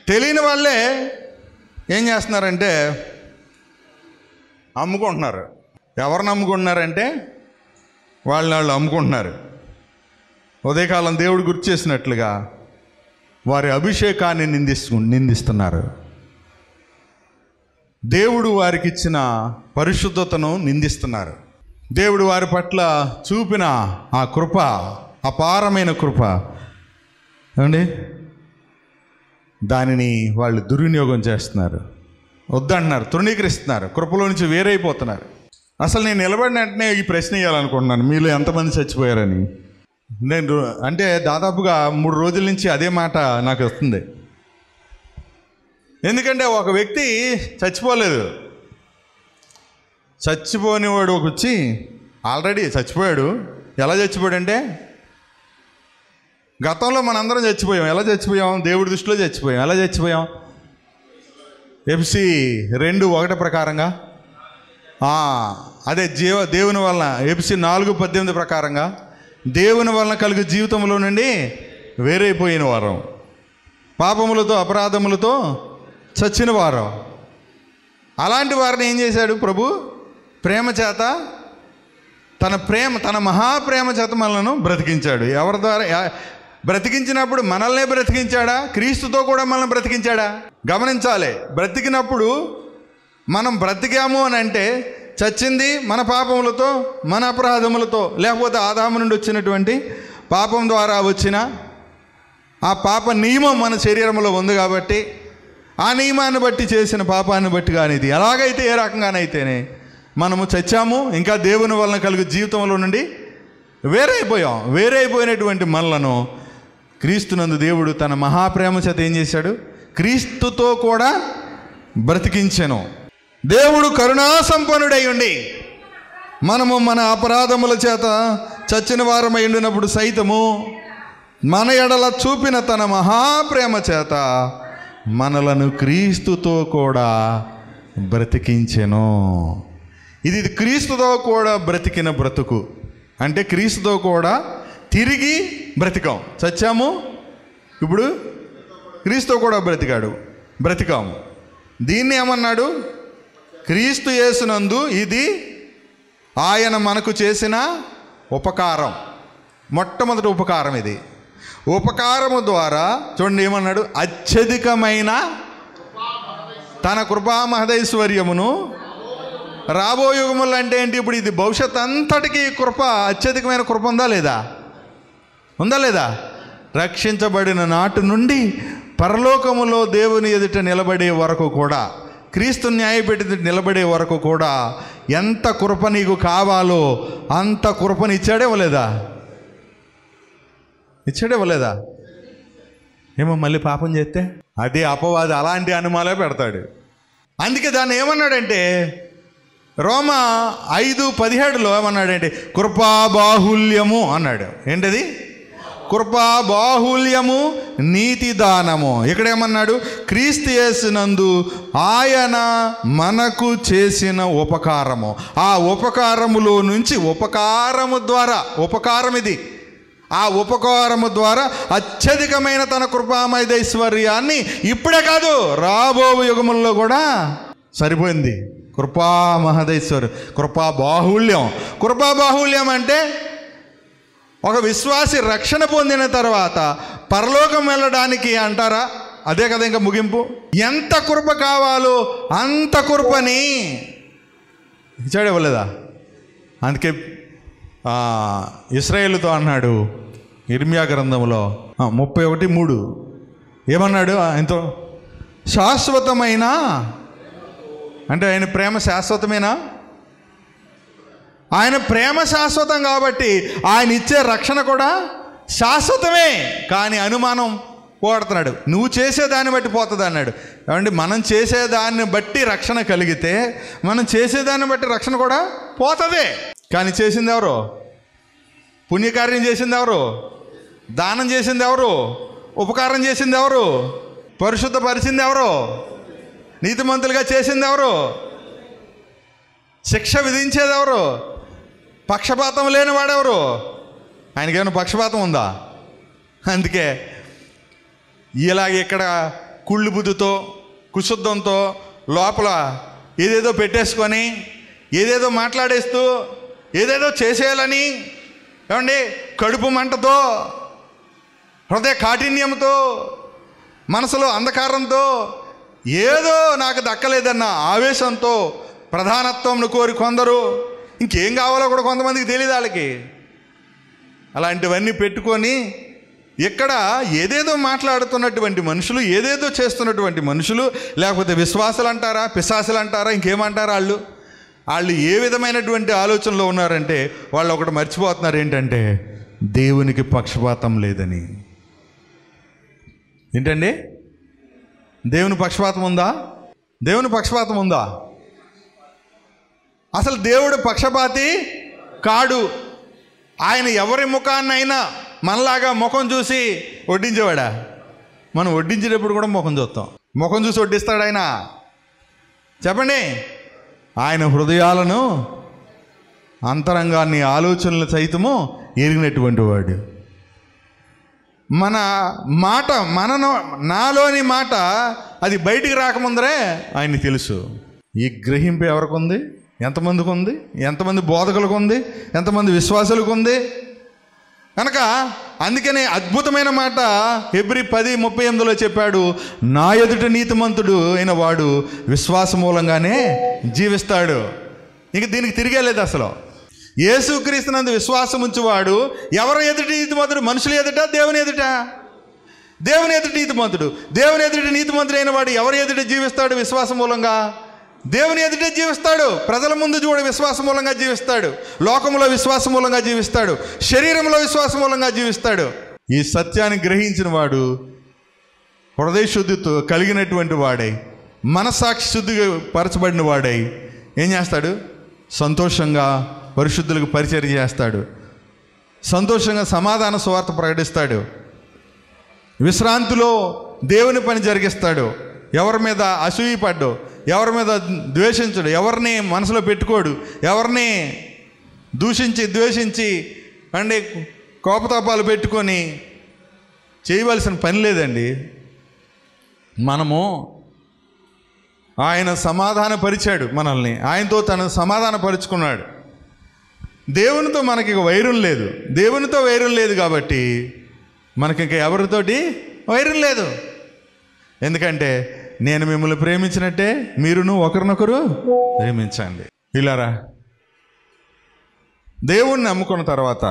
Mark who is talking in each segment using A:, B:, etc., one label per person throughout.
A: తెలియని వాళ్ళే ఏం చేస్తున్నారంటే అమ్ముకుంటున్నారు ఎవరిని అమ్ముకుంటున్నారంటే వాళ్ళని వాళ్ళు అమ్ముకుంటున్నారు ఉదయకాలం దేవుడు గుర్తు చేసినట్లుగా వారి అభిషేకాన్ని నిందిస్తు నిందిస్తున్నారు దేవుడు వారికి ఇచ్చిన పరిశుద్ధతను నిందిస్తున్నారు దేవుడు వారి పట్ల చూపిన ఆ కృప అపారమైన కృప ఏమండి దానిని వాళ్ళు దుర్వినియోగం చేస్తున్నారు వద్దంటున్నారు తృణీకరిస్తున్నారు కృపలో నుంచి వేరైపోతున్నారు అసలు నేను నిలబడిన వెంటనే ఈ ప్రశ్న వేయాలనుకుంటున్నాను మీలో ఎంతమంది చచ్చిపోయారని నేను రో- అంటే దాదాపుగా మూడు రోజుల నుంచి అదే మాట నాకు వస్తుంది ఎందుకంటే ఒక వ్యక్తి చచ్చిపోలేదు చచ్చిపోనివాడు ఒక వచ్చి ఆల్రెడీ చచ్చిపోయాడు ఎలా చచ్చిపోయాడంటే గతంలో మనందరం చచ్చిపోయాం ఎలా చచ్చిపోయాం దేవుడి దృష్టిలో చచ్చిపోయాం ఎలా చచ్చిపోయాం ఎఫ్సి రెండు ఒకటి ప్రకారంగా ఆ, అదే జీవ దేవుని వలన ఎఫ్సి నాలుగు పద్దెనిమిది ప్రకారంగా దేవుని వలన కలుగు జీవితంలో నుండి వేరైపోయిన వారం పాపములతో అపరాధములతో చచ్చిన వారం అలాంటి వారిని ఏం చేశాడు ప్రభు ప్రేమ చేత తన ప్రేమ తన మహాప్రేమ చేత మనలను బ్రతికించాడు ఎవరి ద్వారా ఎ- బ్రతికించినప్పుడు మనల్నే బ్రతికించాడా క్రీస్తుతో కూడా మనల్ని బ్రతికించాడా గమనించాలి బ్రతికినప్పుడు మనం బ్రతికాము అని అంటే చచ్చింది మన పాపములతో మన అపరాధములతో లేకపోతే ఆదాము నుండి వచ్చినటువంటి పాపం ద్వారా వచ్చిన ఆ పాప నియమం మన శరీరంలో ఉంది కాబట్టి ఆ నియమాన్ని బట్టి చేసిన పాపాన్ని బట్టి కానీ ఇది ఎలాగైతే ఏ రకంగానైతేనే మనము చచ్చాము ఇంకా దేవుని వలన కలుగు జీవితంలో నుండి వేరైపోయాం వేరైపోయినటువంటి మనలను క్రీస్తునందు దేవుడు తన మహాప్రేమ చేత ఏం చేశాడు క్రీస్తుతో కూడా బ్రతికించెను దేవుడు కరుణాసంపన్నుడై ఉండి మనము మన అపరాధముల చేత చచ్చిన వారమై ఉండినప్పుడు సైతము మన ఎడల చూపిన తన మహాప్రేమ చేత మనలను క్రీస్తుతో కూడా బ్రతికించెను ఇది క్రీస్తుతో కూడా బ్రతికిన బ్రతుకు అంటే క్రీస్తుతో కూడా తిరిగి బ్రతికాం చచ్చాము ఇప్పుడు క్రీస్తుతో కూడా బ్రతికాడు బ్రతికాము దీన్ని ఏమన్నాడు క్రీస్తు యేసునందు ఇది ఆయన మనకు చేసిన ఉపకారం మొట్టమొదటి ఉపకారం ఇది ఉపకారము ద్వారా చూడండి ఏమన్నాడు అత్యధికమైన తన కృపా మహదైశ్వర్యమును రాబో యుగములు అంటే ఏంటి ఇప్పుడు ఇది భవిష్యత్ అంతటికి కృప అత్యధికమైన కృప ఉందా లేదా ఉందా లేదా రక్షించబడిన నాటి నుండి పరలోకములో దేవుని ఎదుట నిలబడే వరకు కూడా క్రీస్తు న్యాయపెట్టి నిలబడే వరకు కూడా ఎంత కృప నీకు కావాలో అంత కృపని ఇచ్చాడే ఇవ్వలేదా ఇచ్చాడే ఇవ్వలేదా ఏమో మళ్ళీ పాపం చేస్తే అదే అపవాది అలాంటి అనుమాలే పెడతాడు అందుకే దాన్ని ఏమన్నాడంటే రోమ ఐదు పదిహేడులో ఏమన్నాడంటే కృపా బాహుల్యము అన్నాడు ఏంటది కృపా బాహుల్యము నీతి దానము ఇక్కడ ఏమన్నాడు క్రీస్తు యేసునందు ఆయన మనకు చేసిన ఉపకారము ఆ ఉపకారములో నుంచి ఉపకారము ద్వారా ఉపకారం ఇది ఆ ఉపకారము ద్వారా అత్యధికమైన తన కృపామయదైశ్వర్యాన్ని ఇప్పుడే కాదు రాబో యుగముల్లో కూడా సరిపోయింది కృపా మహదైశ్వర్యం కృపా బాహుళ్యం కృపా బాహుళ్యం అంటే ఒక విశ్వాసి రక్షణ పొందిన తర్వాత పరలోకం వెళ్ళడానికి అంటారా అదే కదా ఇంకా ముగింపు ఎంత కృప కావాలో అంత కృపని ఇచ్చాడు ఇవ్వలేదా అందుకే ఆ, ఇస్రాయేలుతో అన్నాడు ఇర్మియా గ్రంథంలో ఆ, ముప్పై ఒకటి మూడు ఏమన్నాడు ఆయనతో శాశ్వతమైన అంటే ఆయన ప్రేమ శాశ్వతమేనా ఆయన ప్రేమ శాశ్వతం కాబట్టి ఆయన ఇచ్చే రక్షణ కూడా శాశ్వతమే కానీ అనుమానం పోడుతున్నాడు నువ్వు చేసేదాన్ని బట్టి పోతుంది అన్నాడు ఏమండి మనం చేసేదాన్ని బట్టి రక్షణ కలిగితే మనం చేసేదాన్ని బట్టి రక్షణ కూడా పోతుంది కానీ చేసింది ఎవరు పుణ్యకార్యం చేసింది ఎవరు దానం చేసింది ఎవరు ఉపకారం చేసింది ఎవరు పరిశుద్ధపరిచింది ఎవరు నీతిమంతులుగా చేసింది ఎవరు శిక్ష విధించేది ఎవరు పక్షపాతం లేని వాడెవరు ఆయనకేమైనా పక్షపాతం ఉందా అందుకే ఇలాగ ఇక్కడ కుళ్ళు బుద్ధితో కుశుద్ధంతో లోపల ఏదేదో పెట్టేసుకొని ఏదేదో మాట్లాడేస్తూ ఏదేదో చేసేయాలని ఏమండి కడుపు మంటతో హృదయ కాఠిన్యంతో మనసులో అంధకారంతో ఏదో నాకు దక్కలేదన్న ఆవేశంతో ప్రధానత్వంను కోరి కొందరు ఇంకేం కావాలో కూడా కొంతమందికి తెలియదు వాళ్ళకి అలాంటివన్నీ పెట్టుకొని ఇక్కడ ఏదేదో మాట్లాడుతున్నటువంటి మనుషులు ఏదేదో చేస్తున్నటువంటి మనుషులు లేకపోతే విశ్వాసులు అంటారా పిశాసులు అంటారా ఇంకేమంటారా వాళ్ళు వాళ్ళు ఏ విధమైనటువంటి ఆలోచనలో ఉన్నారంటే వాళ్ళు ఒకటి మర్చిపోతున్నారు ఏంటంటే దేవునికి పక్షపాతం లేదని ఏంటండి దేవుని పక్షపాతం ఉందా దేవుని పక్షపాతం ఉందా అసలు దేవుడు పక్షపాతి కాడు ఆయన ఎవరి ముఖాన్నైనా మనలాగా ముఖం చూసి వడ్డించేవాడా మనం వడ్డించేటప్పుడు కూడా ముఖం చూస్తాం ముఖం చూసి వడ్డిస్తాడు ఆయన చెప్పండి ఆయన హృదయాలను అంతరంగాన్ని ఆలోచనలు సైతము ఎరిగినటువంటి వాడు మన మాట మన నో- నాలోని మాట అది బయటికి రాకముందరే ఆయన తెలుసు ఈ గ్రహింపు ఎవరికి ఉంది ఎంతమందికి ఉంది ఎంతమంది బోధకులకు ఉంది ఎంతమంది విశ్వాసులకు ఉంది కనుక అందుకనే అద్భుతమైన మాట హెబ్రి పది ముప్పై ఎనిమిదిలో చెప్పాడు నా ఎదుట నీతిమంతుడు అయిన వాడు విశ్వాస మూలంగానే జీవిస్తాడు ఇంక దీనికి తిరిగేలేదు అసలు యేసుక్రీస్తునందు విశ్వాసం ఉంచువాడు ఎవరు ఎదుటి నీతిమంతుడు మనుషుల ఎదుట దేవుని ఎదుట దేవుని ఎదుటి నీతిమంతుడు దేవుని ఎదుటి నీతిమంతుడు అయిన వాడు ఎవరి ఎదుట జీవిస్తాడు విశ్వాసం మూలంగా దేవుని ఎదుటే జీవిస్తాడు ప్రజల ముందు చూడ విశ్వాస మూలంగా జీవిస్తాడు లోకములో విశ్వాస మూలంగా జీవిస్తాడు శరీరంలో విశ్వాస మూలంగా జీవిస్తాడు ఈ సత్యాన్ని గ్రహించిన వాడు హృదయ శుద్ధితో కలిగినటువంటి వాడై మనసాక్షి శుద్ధిగా పరచబడిన వాడై ఏం చేస్తాడు సంతోషంగా పరిశుద్ధులకు పరిచర్య చేస్తాడు సంతోషంగా సమాధాన స్వార్థ ప్రకటిస్తాడు విశ్రాంతిలో దేవుని పని జరిగిస్తాడు ఎవరి మీద అసూయపడ్డు ఎవరి మీద ద్వేషించడు ఎవరిని మనసులో పెట్టుకోడు ఎవరిని దూషించి ద్వేషించి అంటే కోపతాపాలు పెట్టుకొని చేయవలసిన పని లేదండి మనము ఆయన సమాధానపరిచాడు మనల్ని ఆయనతో తను సమాధానపరుచుకున్నాడు దేవునితో మనకి ఇక వైరం లేదు దేవునితో వైరం లేదు కాబట్టి మనకి ఇంకా ఎవరితోటి వైరం లేదు ఎందుకంటే నేను మిమ్మల్ని ప్రేమించినట్టే మీరును ఒకరినొకరు ప్రేమించండి ఇలారా దేవుణ్ణి నమ్ముకున్న తర్వాత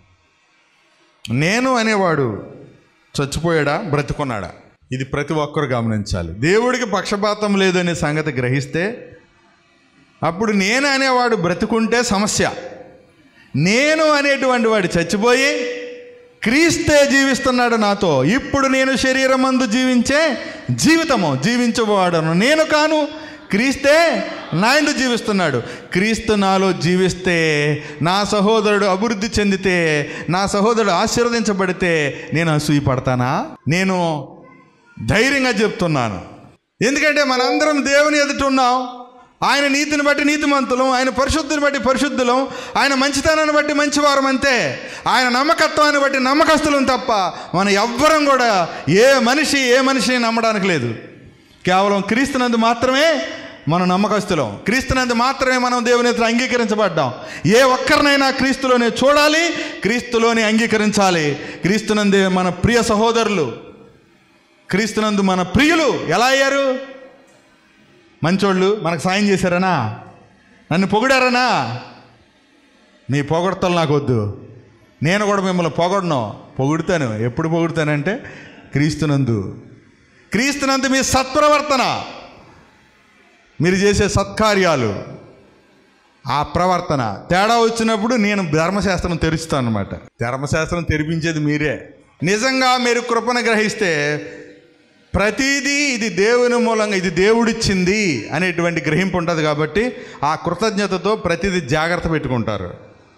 A: నేను అనేవాడు చచ్చిపోయాడా బ్రతుకున్నాడా ఇది ప్రతి ఒక్కరు గమనించాలి దేవుడికి పక్షపాతం లేదనే సంగతి గ్రహిస్తే అప్పుడు నేను అనేవాడు బ్రతుకుంటే సమస్య నేను అనేటువంటి వాడు చచ్చిపోయి క్రీస్తే జీవిస్తున్నాడు నాతో ఇప్పుడు నేను శరీరం మందు జీవించే జీవితము జీవించబోవాడను నేను కాను క్రీస్తే నా ఎందు జీవిస్తున్నాడు క్రీస్తు నాలో జీవిస్తే నా సహోదరుడు అభివృద్ధి చెందితే నా సహోదరుడు ఆశీర్వదించబడితే నేను అసూయపడతానా నేను ధైర్యంగా చెప్తున్నాను ఎందుకంటే మనందరం దేవుని ఎదుట ఉన్నాం ఆయన నీతిని బట్టి నీతిమంతులం ఆయన పరిశుద్ధిని బట్టి పరిశుద్ధులం ఆయన మంచితనాన్ని బట్టి మంచివారం అంతే ఆయన నమ్మకత్వాన్ని బట్టి నమ్మకస్తులం తప్ప మన ఎవ్వరం కూడా ఏ మనిషి ఏ మనిషిని నమ్మడానికి లేదు కేవలం క్రీస్తునందు మాత్రమే మనం నమ్మకస్తులం క్రీస్తునందు మాత్రమే మనం దేవుని ఎదుట అంగీకరించబడ్డాం ఏ ఒక్కరినైనా క్రీస్తులోనే చూడాలి క్రీస్తులోనే అంగీకరించాలి క్రీస్తునందే మన ప్రియ సహోదరులు క్రీస్తునందు మన ప్రియులు ఎలా అయ్యారు మంచోళ్ళు మనకు సాయం చేశారనా నన్ను పొగిడారనా మీ పొగడతలు నాకు వద్దు నేను కూడా మిమ్మల్ని పొగడను పొగుడుతాను ఎప్పుడు పొగుడుతానంటే క్రీస్తునందు క్రీస్తునందు మీ సత్ప్రవర్తన మీరు చేసే సత్కార్యాలు ఆ ప్రవర్తన తేడా వచ్చినప్పుడు నేను ధర్మశాస్త్రం తెరుస్తాను అనమాట ధర్మశాస్త్రం తెరిపించేది మీరే నిజంగా మీరు కృపను గ్రహిస్తే ప్రతిదీ ఇది దేవుని మూలంగా ఇది దేవుడిచ్చింది అనేటువంటి గ్రహింపు ఉంటుంది కాబట్టి ఆ కృతజ్ఞతతో ప్రతిదీ జాగ్రత్త పెట్టుకుంటారు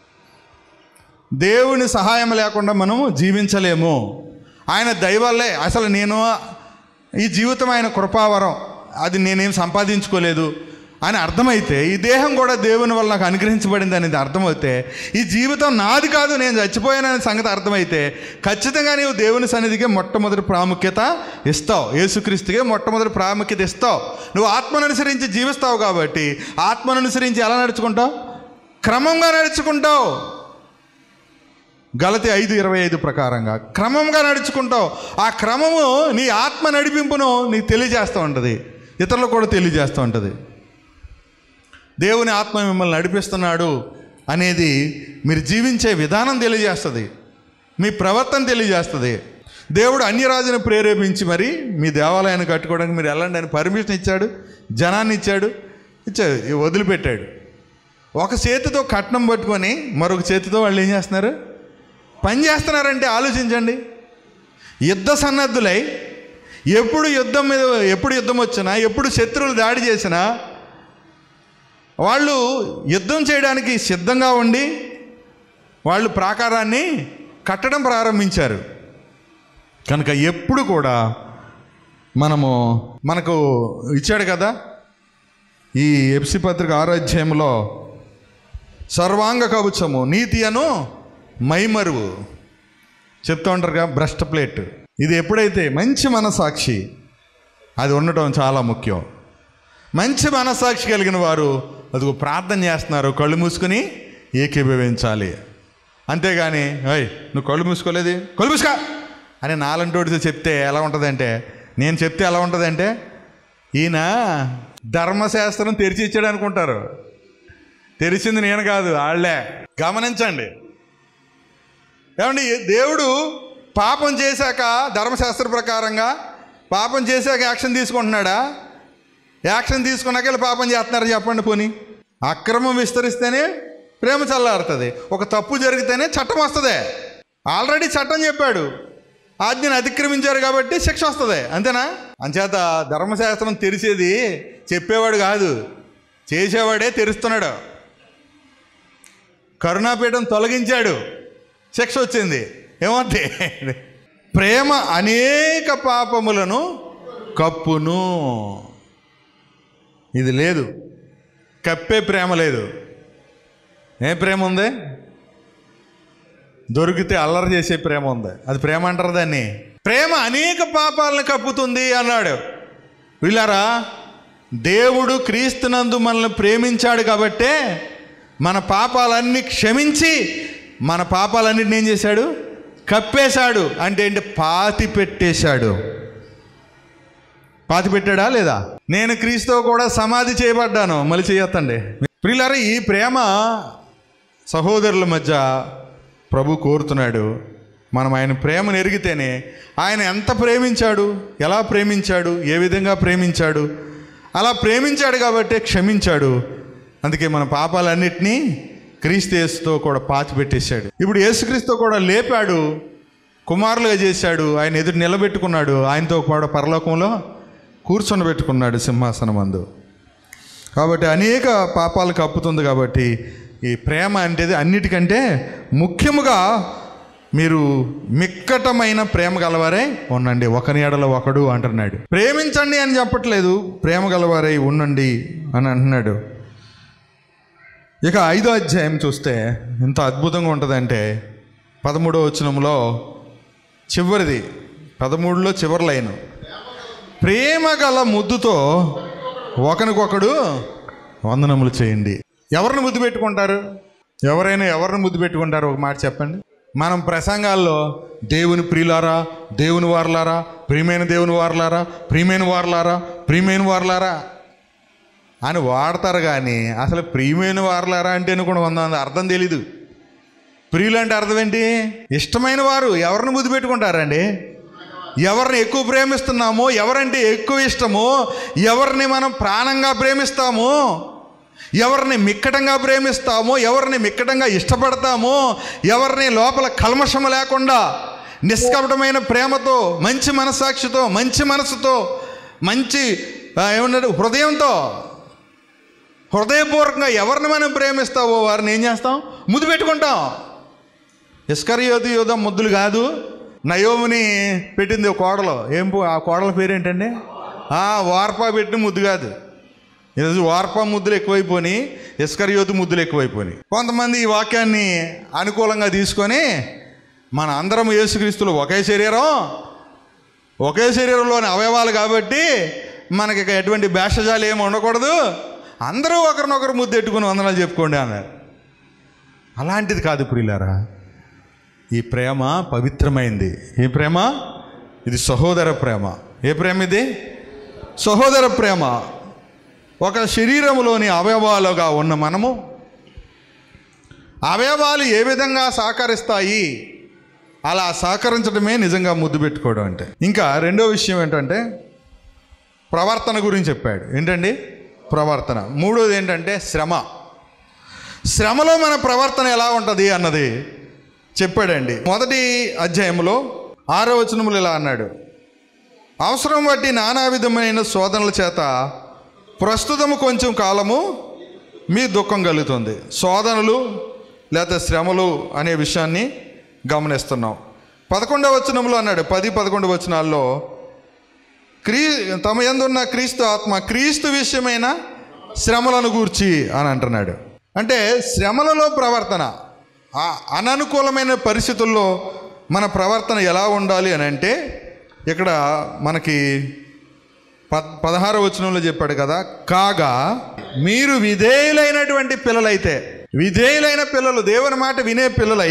A: దేవుని సహాయం లేకుండా మనము జీవించలేము ఆయన దయవల్లే అసలు నేను ఈ జీవితం ఆయన కృపావరం అది నేనేం సంపాదించుకోలేదు అని అర్థమైతే ఈ దేహం కూడా దేవుని వల్ల నాకు అనుగ్రహించబడింది అనేది అర్థమైతే ఈ జీవితం నాది కాదు నేను చచ్చిపోయాననే సంగతి అర్థమైతే ఖచ్చితంగా నీవు దేవుని సన్నిధికే మొట్టమొదటి ప్రాముఖ్యత ఇస్తావు యేసుక్రీస్తుకే మొట్టమొదటి ప్రాముఖ్యత ఇస్తావు నువ్వు ఆత్మను అనుసరించి జీవిస్తావు కాబట్టి ఆత్మను అనుసరించి ఎలా నడుచుకుంటావు క్రమంగా నడుచుకుంటావు గలతి ఐదు ఇరవై ఐదు ప్రకారంగా క్రమంగా నడుచుకుంటావు ఆ క్రమము నీ ఆత్మ నడిపింపును నీకు తెలియజేస్తూ ఉంటుంది ఇతరులకు కూడా తెలియజేస్తూ ఉంటుంది దేవుని ఆత్మ మిమ్మల్ని నడిపిస్తున్నాడు అనేది మీరు జీవించే విధానం తెలియజేస్తుంది మీ ప్రవర్తన తెలియజేస్తుంది దేవుడు అన్యరాజును ప్రేరేపించి మరి మీ దేవాలయాన్ని కట్టుకోవడానికి మీరు వెళ్ళండి అని పర్మిషన్ ఇచ్చాడు జనాన్ని ఇచ్చాడు ఇచ్చాడు వదిలిపెట్టాడు ఒక చేతితో కట్నం పట్టుకొని మరొక చేతితో వాళ్ళు ఏం చేస్తున్నారు పని చేస్తున్నారంటే ఆలోచించండి యుద్ధ సన్నద్ధులై ఎప్పుడు యుద్ధం మీద ఎప్పుడు యుద్ధం వచ్చినా ఎప్పుడు శత్రువులు దాడి చేసినా వాళ్ళు యుద్ధం చేయడానికి సిద్ధంగా ఉండి వాళ్ళు ప్రాకారాన్ని కట్టడం ప్రారంభించారు కనుక ఎప్పుడు కూడా మనము మనకు ఇచ్చాడు కదా ఈ ఎఫ్సి పత్రిక ఆరో అధ్యాయంలో సర్వాంగ కవచము నీతి అను మైమరువు చెప్తూ ఉంటారుగా బ్రస్ట్ ప్లేట్ ఇది ఎప్పుడైతే మంచి మనసాక్షి అది ఉండటం చాలా ముఖ్యం మంచి మనసాక్షి కలిగిన వారు అదిగో ప్రార్థన చేస్తున్నారు కళ్ళు మూసుకుని ఏకీభవించాలి అంతేగాని అయ్ నువ్వు కళ్ళు మూసుకోలేదు కళ్ళు మూసుకో అని నాలంటోడితో చెప్తే ఎలా ఉంటుందంటే నేను చెప్తే ఎలా ఉంటుందంటే ఈయన ధర్మశాస్త్రం తెరిచి ఇచ్చాడు అనుకుంటారు తెరిచింది నేను కాదు వాళ్ళే గమనించండి ఏమండి దేవుడు పాపం చేశాక ధర్మశాస్త్ర ప్రకారంగా పాపం చేశాక యాక్షన్ తీసుకుంటున్నాడా యాక్షన్ తీసుకున్నాక వీళ్ళు పాపం చేస్తున్నారు చెప్పండి పోని అక్రమం విస్తరిస్తేనే ప్రేమ చల్లారుతుంది ఒక తప్పు జరిగితేనే చట్టం వస్తుంది ఆల్రెడీ చట్టం చెప్పాడు ఆజ్ఞను అతిక్రమించారు కాబట్టి శిక్ష వస్తుంది అంతేనా అంచేత ధర్మశాస్త్రం తెరిచేది చెప్పేవాడు కాదు చేసేవాడే తెరుస్తున్నాడు కరుణాపీఠం తొలగించాడు శిక్ష వచ్చింది ఏమంటే ప్రేమ అనేక పాపములను కప్పును ఇది లేదు కప్పే ప్రేమ లేదు ఏ ప్రేమ ఉంది దొరికితే అల్లరి చేసే ప్రేమ ఉంది అది ప్రేమ అంటారు దాన్ని ప్రేమ అనేక పాపాలను కప్పుతుంది అన్నాడు వీళ్ళారా దేవుడు క్రీస్తునందు మనల్ని ప్రేమించాడు కాబట్టే మన పాపాలన్నీ క్షమించి మన పాపాలన్నిటిని ఏం చేశాడు కప్పేశాడు అంటే ఏంటి పాతి పెట్టేశాడు పాతి పెట్టాడా లేదా నేను క్రీస్తుతో కూడా సమాధి చేయబడ్డాను మళ్ళీ చేయొత్తండి ప్రియులారా ఈ ప్రేమ సహోదరుల మధ్య ప్రభు కోరుతున్నాడు మనం ఆయన ప్రేమను ఎరిగితేనే ఆయన ఎంత ప్రేమించాడు ఎలా ప్రేమించాడు ఏ విధంగా ప్రేమించాడు అలా ప్రేమించాడు కాబట్టి క్షమించాడు అందుకే మన పాపాలన్నిటినీ క్రీస్తు యేసుతో కూడా పాతి పెట్టేశాడు ఇప్పుడు యేసుక్రీస్తుతో కూడా లేపాడు కుమారులుగా చేశాడు ఆయన ఎదురు నిలబెట్టుకున్నాడు ఆయనతో కూడా పరలోకంలో కూర్చొని పెట్టుకున్నాడు సింహాసనం అందు కాబట్టి అనేక పాపాలు కప్పుతుంది కాబట్టి ఈ ప్రేమ అనేది అన్నిటికంటే ముఖ్యముగా మీరు మిక్కటమైన ప్రేమ గలవారై ఉండండి ఒకని ఎడల ఒకడు అంటున్నాడు ప్రేమించండి అని చెప్పట్లేదు ప్రేమ గలవారై ఉండండి అని అంటున్నాడు ఇక ఐదో అధ్యాయం చూస్తే ఎంత అద్భుతంగా ఉంటుందంటే పదమూడో వచనంలో చివరిది పదమూడులో చివరి లైను ప్రేమ గల ముద్దుతో ఒకరికొకడు వందనములు చేయండి ఎవరిని ముద్దు పెట్టుకుంటారు ఎవరైనా ఎవరిని ముద్దు పెట్టుకుంటారు ఒక మాట చెప్పండి మనం ప్రసంగాల్లో దేవుని ప్రియులారా దేవుని వారలారా ప్రియమైన దేవుని వారలారా ప్రియమైన వారలారా ప్రియమైన వారలారా అని వాడతారు కానీ అసలు ప్రియమైన వారలారా అంటే కూడా వంద మంది అర్థం తెలీదు ప్రియులు అంటే అర్థం ఏంటి ఇష్టమైన వారు ఎవరిని ముద్దు పెట్టుకుంటారండి ఎవరిని ఎక్కువ ప్రేమిస్తున్నామో ఎవరంటే ఎక్కువ ఇష్టమో ఎవరిని మనం ప్రాణంగా ప్రేమిస్తామో ఎవరిని మిక్కటంగా ప్రేమిస్తామో ఎవరిని మిక్కటంగా ఇష్టపడతామో ఎవరిని లోపల కల్మషం లేకుండా నిష్కపటమైన ప్రేమతో మంచి మనస్సాక్షితో మంచి మనసుతో మంచి ఆ, ఏమన్నాడు హృదయంతో హృదయపూర్వకంగా ఎవరిని మనం ప్రేమిస్తావో వారిని ఏం చేస్తాం ముద్దు పెట్టుకుంటాం ఇస్కరియోతి యోధ ముద్దులు కాదు నయోముని పెట్టింది ఒక కోడలు ఏం పో- ఆ కోడల పేరేంటండి ఆ వార్పా పెట్టిన ముద్దు కాదు ఈరోజు వార్ప ముద్దులు ఎక్కువైపోయి ఇస్కరియోతు ముద్దులు ఎక్కువైపోయినాయి కొంతమంది ఈ వాక్యాన్ని అనుకూలంగా తీసుకొని మన అందరం యేసుక్రీస్తులు ఒకే శరీరం ఒకే శరీరంలోని అవయవాలు కాబట్టి మనకి ఇక ఎటువంటి భేషజాలు ఏమి ఉండకూడదు అందరూ ఒకరినొకరు ముద్దెట్టుకుని వందనాలు చెప్పుకోండి అన్నారు అలాంటిది కాదు ప్రియులారా ఈ ప్రేమ పవిత్రమైంది ఈ ప్రేమ ఇది సహోదర ప్రేమ ఏ ప్రేమ ఇది సహోదర ప్రేమ ఒక శరీరములోని అవయవాలుగా ఉన్న మనము అవయవాలు ఏ విధంగా సహకరిస్తాయి అలా సహకరించడమే నిజంగా ముద్దు పెట్టుకోవడం అంటే ఇంకా రెండో విషయం ఏంటంటే ప్రవర్తన గురించి చెప్పాడు ఏంటండి ప్రవర్తన మూడోది ఏంటంటే శ్రమ శ్రమలో మన ప్రవర్తన ఎలా ఉంటుంది అన్నది చెప్పాడండి మొదటి అధ్యాయంలో ఆరో వచనములు ఇలా అన్నాడు అవసరం బట్టి నానా విధమైన శోధనల చేత ప్రస్తుతము కొంచెం కాలము మీ దుఃఖం కలుగుతుంది శోధనలు లేదా శ్రమలు అనే విషయాన్ని గమనిస్తున్నాం పదకొండవ వచనంలో అన్నాడు పది పదకొండు వచనాల్లో క్రీ తమ ఎందున్న క్రీస్తు ఆత్మ క్రీస్తు విషయమైన శ్రమలను గూర్చి అని అంటున్నాడు అంటే శ్రమలలో ప్రవర్తన ఆ అననుకూలమైన పరిస్థితుల్లో మన ప్రవర్తన ఎలా ఉండాలి అని అంటే ఇక్కడ మనకి పద్ పదహారో వచనంలో చెప్పాడు కదా కాగా మీరు విధేయులైనటువంటి పిల్లలైతే విధేయులైన పిల్లలు దేవుని మాట వినే పిల్లలై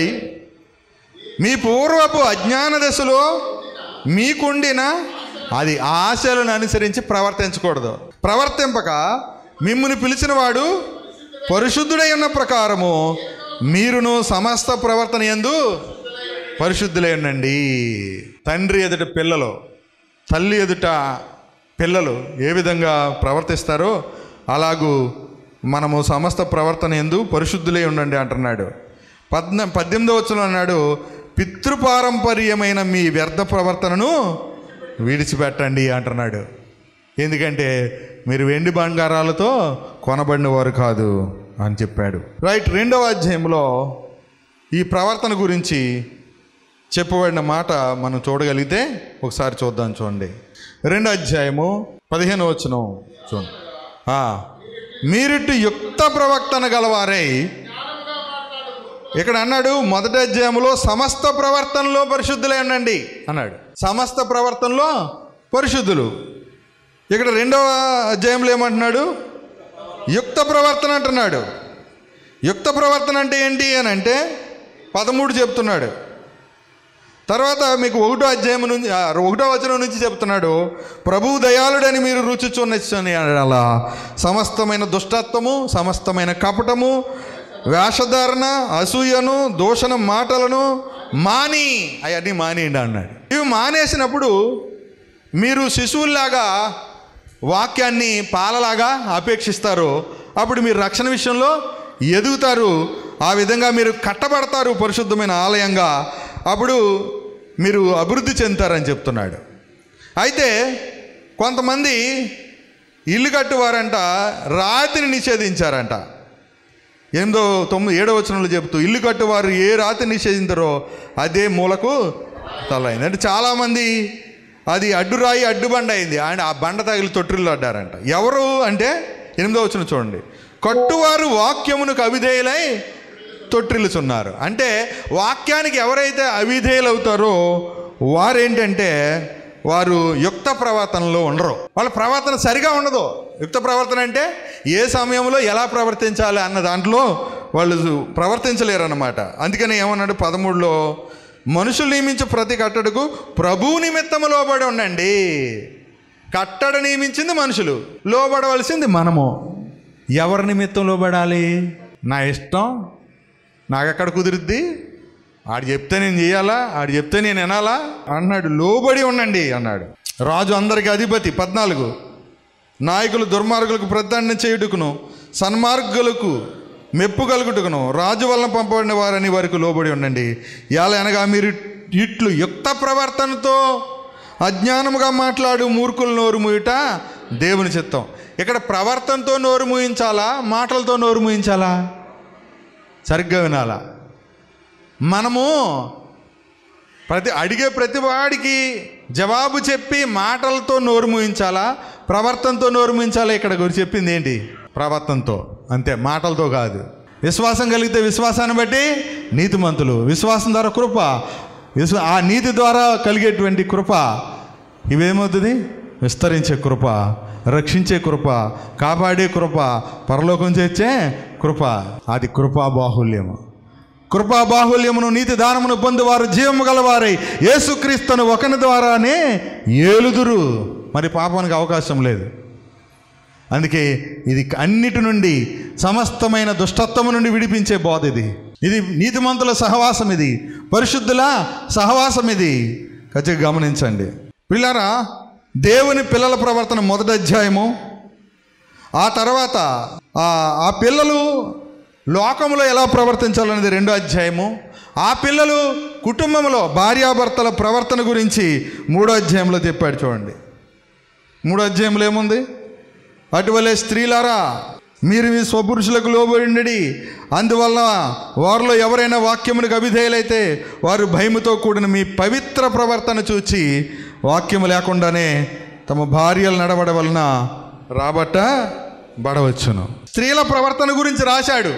A: మీ పూర్వపు అజ్ఞాన దశలో మీకుండిన అది ఆశలను అనుసరించి ప్రవర్తించకూడదు ప్రవర్తింపక మిమ్ముని పిలిచిన వాడు పరిశుద్ధుడై ఉన్న ప్రకారము మీరును సమస్త ప్రవర్తన ఎందు పరిశుద్ధులై ఉండండి తండ్రి ఎదుట పిల్లలు తల్లి ఎదుట పిల్లలు ఏ విధంగా ప్రవర్తిస్తారో అలాగూ మనము సమస్త ప్రవర్తన ఎందు పరిశుద్ధులై ఉండండి అంటున్నాడు పద్న పద్దెనిమిదో వచ్చిన అన్నాడు పితృపారంపర్యమైన మీ వ్యర్థ ప్రవర్తనను విడిచిపెట్టండి అంటున్నాడు ఎందుకంటే మీరు వెండి బంగారాలతో కొనబడిన వారు కాదు అని చెప్పాడు రైట్ రెండవ అధ్యాయంలో ఈ ప్రవర్తన గురించి చెప్పబడిన మాట మనం చూడగలిగితే ఒకసారి చూద్దాం చూడండి రెండో అధ్యాయము పదిహేను వచనం చూడండి ఆ, మీరిటు యుక్త ప్రవర్తన గలవారై ఇక్కడ అన్నాడు మొదటి అధ్యాయంలో సమస్త ప్రవర్తనలో పరిశుద్ధులై ఉండండి అన్నాడు సమస్త ప్రవర్తనలో పరిశుద్ధులు ఇక్కడ రెండవ అధ్యాయంలో ఏమంటున్నాడు యుక్త ప్రవర్తన అంటున్నాడు యుక్త ప్రవర్తన అంటే ఏంటి అని అంటే పదమూడు చెప్తున్నాడు తర్వాత మీకు ఒకటో అధ్యాయం నుంచి ఆ, ఒకటో వచనం నుంచి చెప్తున్నాడు ప్రభు దయాళుడని మీరు రుచి చూడని అలా సమస్తమైన దుష్టత్వము సమస్తమైన కపటము వేషధారణ అసూయను దూషణ మాటలను మాని అవన్నీ మానేయండి అన్నాడు ఇవి మానేసినప్పుడు మీరు శిశువుల్లాగా వాక్యాన్ని పాలలాగా అపేక్షిస్తారు అప్పుడు మీరు రక్షణ విషయంలో ఎదుగుతారు ఆ విధంగా మీరు కట్టబడతారు పరిశుద్ధమైన ఆలయంగా అప్పుడు మీరు అభివృద్ధి చెందుతారని చెప్తున్నాడు అయితే కొంతమంది ఇల్లు కట్టువారంట రాతిని నిషేధించారంట ఎనిమిదో తొమ్మిది ఏడో వచనంలో చెబుతూ ఇల్లు కట్టువారు ఏ రాతి నిషేధించారో అదే మూలకు తలైంది అంటే చాలామంది అది అడ్డురాయి అడ్డుబండ అయింది ఆయన ఆ బండ తగిలి తొట్టిల్లు అడ్డారంట ఎవరు అంటే ఎనిమిదో వచ్చిన చూడండి కట్టువారు వాక్యమునకు అవిధేయులై తొట్టిల్లుచున్నారు అంటే వాక్యానికి ఎవరైతే అవిధేయులు అవుతారో వారేంటంటే వారు యుక్త ప్రవర్తనలో ఉండరు వాళ్ళ ప్రవర్తన సరిగా ఉండదు యుక్త ప్రవర్తన అంటే ఏ సమయంలో ఎలా ప్రవర్తించాలి అన్న దాంట్లో వాళ్ళు ప్రవర్తించలేరు అన్నమాట అందుకని ఏమన్నాడు పదమూడులో మనుషులు నియమించే ప్రతి కట్టడకు ప్రభు నిమిత్తము లోబడి ఉండండి కట్టడ నియమించింది మనుషులు లోబడవలసింది మనము ఎవరి నిమిత్తం లోబడాలి నా ఇష్టం నాకెక్కడ కుదిరిద్ది ఆడు చెప్తే నేను చేయాలా ఆడు చెప్తే నేను వినాలా అన్నాడు లోబడి ఉండండి అన్నాడు రాజు అందరికి అధిపతి పద్నాలుగు నాయకులు దుర్మార్గులకు ప్రధాన చేయుటకును సన్మార్గులకు మెప్పు కలుగుటకును రాజు వలన పంపబడిన వారని వారికి లోబడి ఉండండి ఎలా అనగా మీరు ఇట్లు యుక్త ప్రవర్తనతో అజ్ఞానముగా మాట్లాడు మూర్ఖుల నోరు మూయుట దేవుని చిత్తం ఇక్కడ ప్రవర్తనతో నోరు మూయించాలా మాటలతో నోరు మూయించాలా సరిగ్గా వినాలా మనము ప్రతి అడిగే ప్రతి వాడికి జవాబు చెప్పి మాటలతో నోరు మూయించాలా ప్రవర్తనతో నోరుమించాలి ఇక్కడ గురించి చెప్పింది ఏంటి ప్రవర్తనతో అంతే మాటలతో కాదు విశ్వాసం కలిగితే విశ్వాసాన్ని బట్టి నీతిమంతులు విశ్వాసం ద్వారా కృప విశ్వ ఆ నీతి ద్వారా కలిగేటువంటి కృప ఇవేమవుతుంది విస్తరించే కృప రక్షించే కృప కాపాడే కృప పరలోకం చేర్చే కృప అది కృపా బాహుల్యము కృపా బాహుల్యమును నీతి దానమును పొందువారు జీవము గలవారై యేసుక్రీస్తును ఒకని ద్వారానే ఏలుదురు మరి పాపానికి అవకాశం లేదు అందుకే ఇది అన్నిటి నుండి సమస్తమైన దుష్టత్వము నుండి విడిపించే బోధ ఇది ఇది నీతిమంతుల సహవాసం ఇది పరిశుద్ధుల సహవాసం ఇది ఖచ్చితంగా గమనించండి పిల్లరా దేవుని పిల్లల ప్రవర్తన మొదటి అధ్యాయము ఆ తర్వాత ఆ ఆ పిల్లలు లోకంలో ఎలా ప్రవర్తించాలనేది రెండో అధ్యాయము ఆ పిల్లలు కుటుంబంలో భార్యాభర్తల ప్రవర్తన గురించి మూడో అధ్యాయంలో చెప్పాడు చూడండి మూడో అధ్యాయంలో ఏముంది అటువలే స్త్రీలారా మీరు మీ స్వపురుషులకు లోబడి అందువల్ల వారిలో ఎవరైనా వాక్యమునికి అవిధేయులైతే వారు భయముతో కూడిన మీ పవిత్ర ప్రవర్తన చూచి వాక్యము లేకుండానే తమ భార్యలు నడవడం వలన రాబట్ట బడవచ్చును స్త్రీల ప్రవర్తన గురించి రాశాడు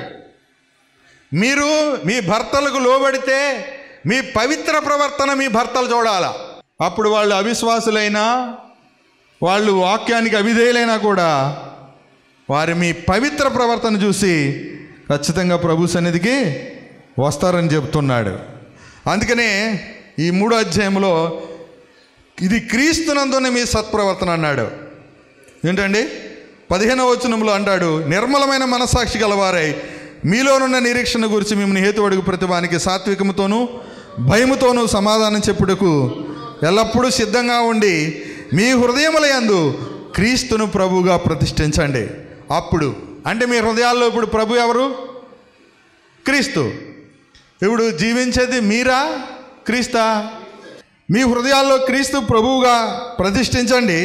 A: మీరు మీ భర్తలకు లోబడితే మీ పవిత్ర ప్రవర్తన మీ భర్తలు చూడాల అప్పుడు వాళ్ళు అవిశ్వాసులైనా వాళ్ళు వాక్యానికి అవిధేయులైనా కూడా వారి మీ పవిత్ర ప్రవర్తన చూసి ఖచ్చితంగా ప్రభు సన్నిధికి వస్తారని చెప్తున్నాడు అందుకనే ఈ మూడో అధ్యాయంలో ఇది క్రీస్తునందునే మీ సత్ప్రవర్తన అన్నాడు ఏంటండి పదిహేనవ వచనంలో అంటాడు నిర్మలమైన మనసాక్షి గలవారై మీలోనున్న నిరీక్షణ గురించి మిమ్మల్ని హేతువడుగు ప్రతిభానికి సాత్వికముతోనూ భయముతోనూ సమాధానం చెప్పుటకు ఎల్లప్పుడూ సిద్ధంగా ఉండి మీ హృదయములయందు క్రీస్తును ప్రభువుగా ప్రతిష్ఠించండి అప్పుడు అంటే మీ హృదయాల్లో ఇప్పుడు ప్రభు ఎవరు క్రీస్తు ఇప్పుడు జీవించేది మీరా క్రీస్తా మీ హృదయాల్లో క్రీస్తు ప్రభువుగా ప్రతిష్ఠించండి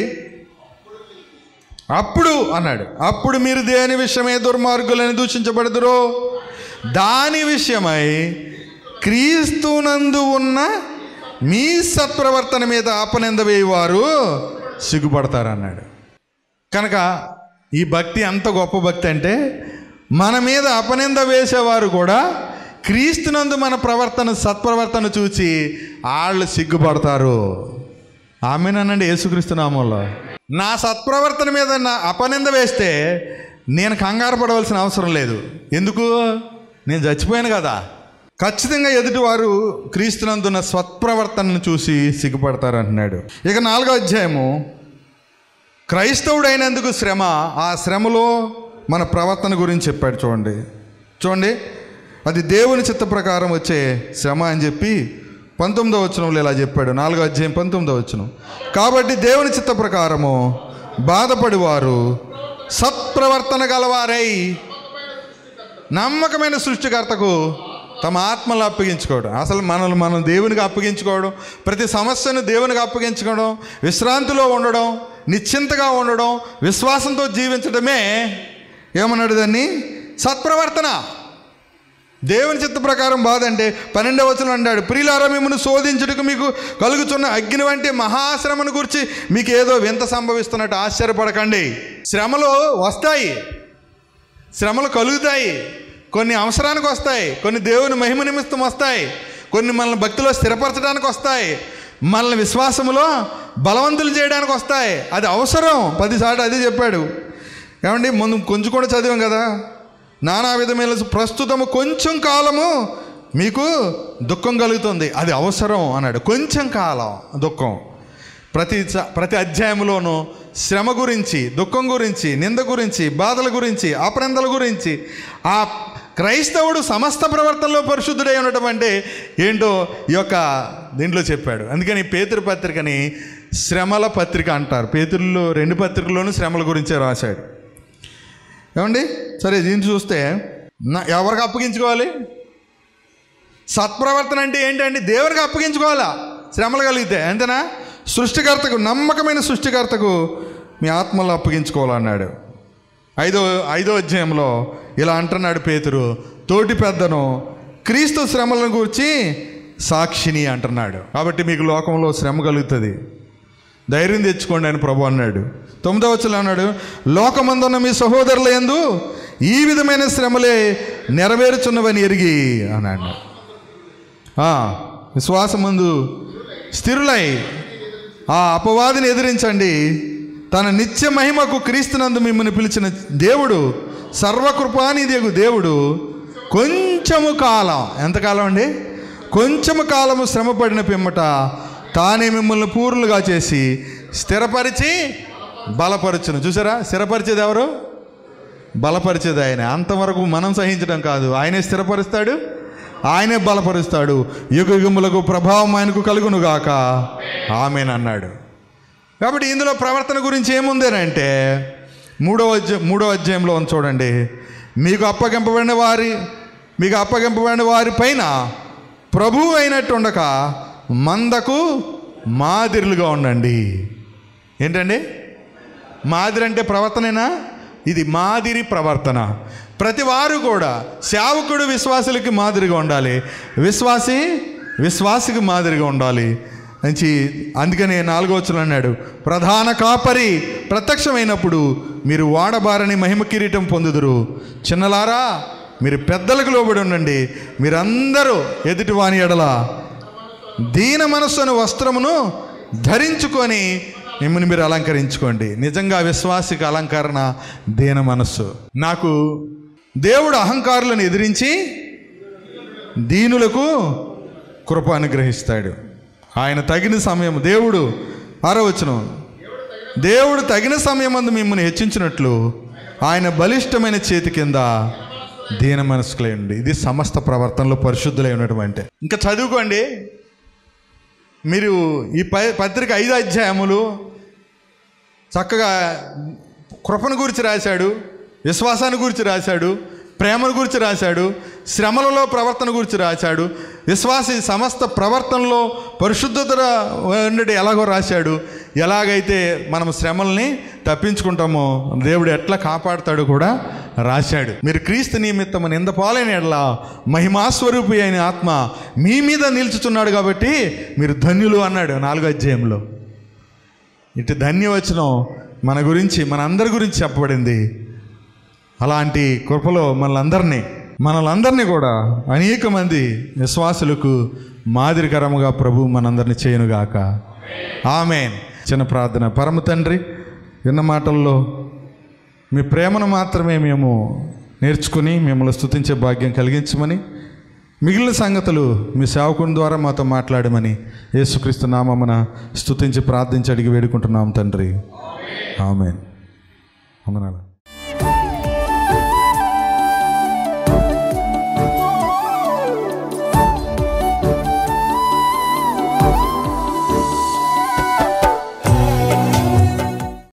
A: అప్పుడు అన్నాడు అప్పుడు మీరు దేని విషయమై దుర్మార్గులని దూషించబడదురో దాని విషయమై క్రీస్తునందు ఉన్న మీ సత్ప్రవర్తన మీద ఆపనింద వేయవారు సిగ్గుపడతారన్నాడు కనుక ఈ భక్తి అంత గొప్ప భక్తి అంటే మన మీద అపనింద వేసేవారు కూడా క్రీస్తునందు మన ప్రవర్తన సత్ప్రవర్తన చూచి వాళ్ళు సిగ్గుపడతారు ఆమెనండి యేసుక్రీస్తు నామంలో నా సత్ప్రవర్తన మీద నా అపనింద వేస్తే నేను కంగారు పడవలసిన అవసరం లేదు ఎందుకు నేను చచ్చిపోయాను కదా ఖచ్చితంగా ఎదుటివారు క్రీస్తునందున్న సత్ప్రవర్తనను చూసి సిగ్గుపడతారు అంటున్నాడు ఇక నాలుగో అధ్యాయము క్రైస్తవుడైనందుకు శ్రమ ఆ శ్రమలో మన ప్రవర్తన గురించి చెప్పాడు చూడండి చూడండి అది దేవుని చిత్త ప్రకారం వచ్చే శ్రమ అని చెప్పి పంతొమ్మిదో వచనంలో ఇలా చెప్పాడు నాలుగో అధ్యాయం పంతొమ్మిదో వచనం కాబట్టి దేవుని చిత్త ప్రకారము బాధపడివారు సత్ప్రవర్తన గలవారై నమ్మకమైన సృష్టికర్తకు తమ ఆత్మలు అప్పగించుకోవడం అసలు మనల్ని మనం దేవునికి అప్పగించుకోవడం ప్రతి సమస్యను దేవునికి అప్పగించుకోవడం విశ్రాంతిలో ఉండడం నిశ్చింతగా ఉండడం విశ్వాసంతో జీవించడమే ఏమన్నాడు దాన్ని సత్ప్రవర్తన దేవుని చిత్త ప్రకారం బాధ అంటే పన్నెండవ వచనం అన్నాడు ప్రియులారా మిమ్మల్ని శోధించుటకు మీకు కలుగుతున్న అగ్ని వంటి మహాశ్రమను గురించి మీకు ఏదో వింత సంభవిస్తున్నట్టు ఆశ్చర్యపడకండి శ్రమలు వస్తాయి శ్రమలు కలుగుతాయి కొన్ని అవసరానికి వస్తాయి కొన్ని దేవుని మహిమ నిమిత్తం వస్తాయి కొన్ని మనల్ని భక్తిలో స్థిరపరచడానికి వస్తాయి మనల్ని విశ్వాసములో బలవంతులు చేయడానికి వస్తాయి అది అవసరం పదిసార్లు అదే చెప్పాడు ఏమండి ముందు కొంచెం కూడా చదివాం కదా నానా విధమైన ప్రస్తుతము కొంచెం కాలము మీకు దుఃఖం కలుగుతుంది అది అవసరం అన్నాడు కొంచెం కాలం దుఃఖం ప్రతి స- ప్రతి అధ్యాయంలోనూ శ్రమ గురించి దుఃఖం గురించి నింద గురించి బాధల గురించి అపనందల గురించి ఆ క్రైస్తవుడు సమస్త ప్రవర్తనలో పరిశుద్ధుడై ఉండటం అంటే ఏంటో ఈ యొక్క దీంట్లో చెప్పాడు అందుకని పేతురు పత్రికని శ్రమల పత్రిక అంటారు పేతురులో రెండు పత్రికల్లోనూ శ్రమల గురించే రాశాడు ఏమండి సరే దీన్ని చూస్తే నా ఎవరికి అప్పగించుకోవాలి సత్ప్రవర్తన అంటే ఏంటండి దేవునికి అప్పగించుకోవాలా శ్రమలు కలిగితే అంతేనా సృష్టికర్తకు నమ్మకమైన సృష్టికర్తకు మీ ఆత్మలో అప్పగించుకోవాలన్నాడు ఐదో ఐదో అధ్యాయంలో ఇలా అంటున్నాడు పేతురు తోటి పెద్దను క్రీస్తు శ్రమలను గురించి సాక్షిని అంటున్నాడు కాబట్టి మీకు లోకంలో శ్రమ కలుగుతుంది ధైర్యం తెచ్చుకోండి అని ప్రభు అన్నాడు తొమ్మిదవ వచ్చలు అన్నాడు లోకమందున్న మీ సహోదరుల యందు ఈ విధమైన శ్రమలే నెరవేరుచున్నవని ఎరిగి అన్నాడు ఆ, విశ్వాసమందు స్థిరులై ఆ అపవాదిని ఎదిరించండి తన నిత్య మహిమకు క్రీస్తునందు మిమ్మల్ని పిలిచిన దేవుడు సర్వకృపానిదేగు దేవుడు కొంచెము కాలం ఎంతకాలం అండి కొంచెము కాలము శ్రమపడిన పిమ్మట తానే మిమ్మల్ని పూర్లుగా చేసి స్థిరపరిచి బలపరచును చూసారా స్థిరపరిచేది ఎవరు బలపరిచేది ఆయన అంతవరకు మనం సహించడం కాదు ఆయనే స్థిరపరుస్తాడు ఆయనే బలపరుస్తాడు యుగ యుగములకు ప్రభావం ఆయనకు కలుగును గాక ఆమెనన్నాడు కాబట్టి ఇందులో ప్రవర్తన గురించి ఏముందేనంటే మూడవ అధ్యాయం మూడవ అధ్యాయంలో ఉంది చూడండి మీకు అప్పగింపబడిన వారి మీకు అప్పగింపబడిన వారి పైన ప్రభువు అయినట్టు ఉండక మందకు మాదిరులుగా ఉండండి ఏంటండి మాదిరి అంటే ప్రవర్తనేనా ఇది మాదిరి ప్రవర్తన ప్రతి వారు కూడా సేవకుడు విశ్వాసులకి మాదిరిగా ఉండాలి విశ్వాసి విశ్వాసికి మాదిరిగా ఉండాలి మంచి అందుకనే నాలుగో వచ్చిన అన్నాడు ప్రధాన కాపరి ప్రత్యక్షమైనప్పుడు మీరు వాడబారని మహిమ కిరీటం పొందుదురు చిన్నలారా మీరు పెద్దలకు లోబడి ఉండండి మీరందరూ ఎదుటివాని ఎడల దీన మనస్సును వస్త్రమును ధరించుకొని మిమ్మల్ని మీరు అలంకరించుకోండి నిజంగా విశ్వాసిక అలంకరణ దీన మనస్సు నాకు దేవుడు అహంకారులను ఎదిరించి దీనులకు కృప అనుగ్రహిస్తాడు ఆయన తగిన సమయం దేవుడు ఆరవచనం దేవుడు తగిన సమయమందు మిమ్మల్ని హెచ్చించినట్లు ఆయన బలిష్టమైన చేతి కింద దీన మనసుకులై ఉండి ఇది సమస్త ప్రవర్తనలో పరిశుద్ధులై ఉన్నటువంటి ఇంకా చదువుకోండి మీరు ఈ ప పత్రిక ఐదు అధ్యాయములు చక్కగా కృపను గురించి రాశాడు విశ్వాసాన్ని గురించి రాశాడు ప్రేమను గురించి రాశాడు శ్రమలలో ప్రవర్తన గురించి రాశాడు విశ్వాసి సమస్త ప్రవర్తనలో పరిశుద్ధత ఉండేది ఎలాగో రాశాడు ఎలాగైతే మనం శ్రమల్ని తప్పించుకుంటామో దేవుడు ఎట్లా కాపాడుతాడో కూడా రాశాడు మీరు క్రీస్తు నిమిత్తం నింద పాలైన ఎడల మహిమాస్వరూపి అయిన ఆత్మ మీ మీద నిల్చుచున్నాడు కాబట్టి మీరు ధన్యులు అన్నాడు నాలుగో అధ్యాయంలో ఇటు ధన్యవచనం మన గురించి మన అందరి గురించి చెప్పబడింది అలాంటి కృపలో మనలందరినీ మనలందరినీ కూడా అనేక మంది విశ్వాసులకు మాదిరికరముగా ప్రభు మనందరినీ చేయనుగాక ఆమెన్ చిన్న ప్రార్థన పరమ తండ్రి విన్న మాటల్లో మీ ప్రేమను మాత్రమే మేము నేర్చుకుని మిమ్మల్ని స్తుతించే భాగ్యం కలిగించమని మిగిలిన సంగతులు మీ సేవకుని ద్వారా మాతో మాట్లాడమని యేసుక్రీస్తు నామమున స్తుతించి ప్రార్థించి అడిగి వేడుకుంటున్నాం తండ్రి ఆమెన్ వందనాలు